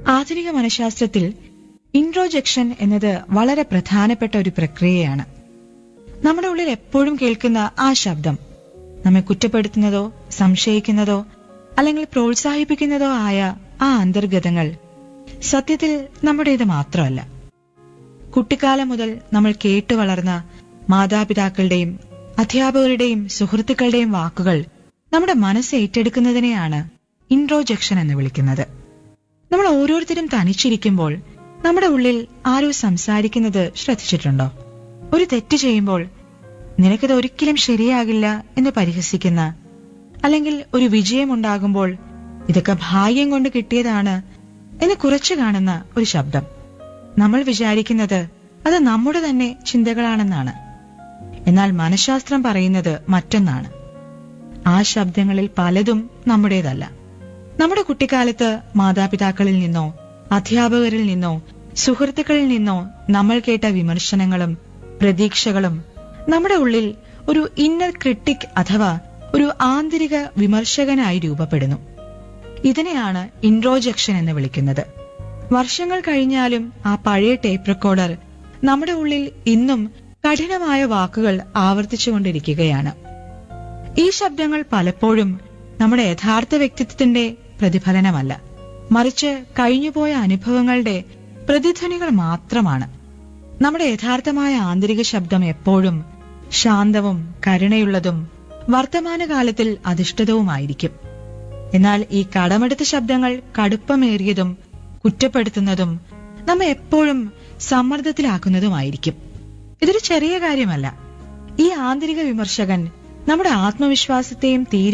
ആധുനിക മനഃശാസ്ത്രത്തിൽ ഇൻട്രോജെക്ഷൻ എന്നത് വളരെ പ്രധാനപ്പെട്ട ഒരു പ്രക്രിയയാണ് നമ്മുടെ ഉള്ളിൽ എപ്പോഴും കേൾക്കുന്ന ആ ശബ്ദം നമ്മെ കുറ്റപ്പെടുത്തുന്നതോ സംശയിക്കുന്നതോ അല്ലെങ്കിൽ പ്രോത്സാഹിപ്പിക്കുന്നതോ ആയ ആ അന്തർഗതങ്ങൾ സത്യത്തിൽ നമ്മുടേത് മാത്രമല്ല കുട്ടിക്കാലം മുതൽ നമ്മൾ കേട്ടു വളർന്ന മാതാപിതാക്കളുടെയും അധ്യാപകരുടെയും സുഹൃത്തുക്കളുടെയും വാക്കുകൾ നമ്മുടെ മനസ്സ് ഏറ്റെടുക്കുന്നതിനെയാണ് ഇൻട്രോജെക്ഷൻ എന്ന് വിളിക്കുന്നത് നമ്മൾ ഓരോരുത്തരും തനിച്ചിരിക്കുമ്പോൾ നമ്മുടെ ഉള്ളിൽ ആരോ സംസാരിക്കുന്നത് ശ്രദ്ധിച്ചിട്ടുണ്ടോ ഒരു തെറ്റ് ചെയ്യുമ്പോൾ നിനക്കത് ഒരിക്കലും ശരിയാകില്ല എന്ന് പരിഹസിക്കുന്ന അല്ലെങ്കിൽ ഒരു വിജയമുണ്ടാകുമ്പോൾ ഇതൊക്കെ ഭാഗ്യം കൊണ്ട് കിട്ടിയതാണ് എന്ന് കുറച്ചു കാണുന്ന ഒരു ശബ്ദം നമ്മൾ വിചാരിക്കുന്നത് അത് നമ്മുടെ തന്നെ ചിന്തകളാണെന്നാണ് എന്നാൽ മനഃശാസ്ത്രം പറയുന്നത് മറ്റൊന്നാണ് ആ ശബ്ദങ്ങളിൽ പലതും നമ്മുടേതല്ല നമ്മുടെ കുട്ടിക്കാലത്ത് മാതാപിതാക്കളിൽ നിന്നോ അധ്യാപകരിൽ നിന്നോ സുഹൃത്തുക്കളിൽ നിന്നോ നമ്മൾ കേട്ട വിമർശനങ്ങളും പ്രതീക്ഷകളും നമ്മുടെ ഉള്ളിൽ ഒരു ഇന്നർ ക്രിട്ടിക് അഥവാ ഒരു ആന്തരിക വിമർശകനായി രൂപപ്പെടുന്നു ഇതിനെയാണ് ഇൻട്രോജെക്ഷൻ എന്ന് വിളിക്കുന്നത് വർഷങ്ങൾ കഴിഞ്ഞാലും ആ പഴയ ടേപ്പ് റെക്കോർഡർ നമ്മുടെ ഉള്ളിൽ ഇന്നും കഠിനമായ വാക്കുകൾ ആവർത്തിച്ചുകൊണ്ടിരിക്കുകയാണ് ഈ ശബ്ദങ്ങൾ പലപ്പോഴും നമ്മുടെ യഥാർത്ഥ വ്യക്തിത്വത്തിന്റെ പ്രതിഫലനമല്ല മറിച്ച് കഴിഞ്ഞുപോയ അനുഭവങ്ങളുടെ പ്രതിധ്വനികൾ മാത്രമാണ് നമ്മുടെ യഥാർത്ഥമായ ആന്തരിക ശബ്ദം എപ്പോഴും ശാന്തവും കരുണയുള്ളതും വർത്തമാനകാലത്തിൽ അധിഷ്ഠിതവുമായിരിക്കും എന്നാൽ ഈ കടമെടുത്ത ശബ്ദങ്ങൾ കടുപ്പമേറിയതും കുറ്റപ്പെടുത്തുന്നതും നമ്മെ എപ്പോഴും സമ്മർദ്ദത്തിലാക്കുന്നതുമായിരിക്കും ഇതൊരു ചെറിയ കാര്യമല്ല ഈ ആന്തരിക വിമർശകൻ നമ്മുടെ ആത്മവിശ്വാസത്തെയും തീരെ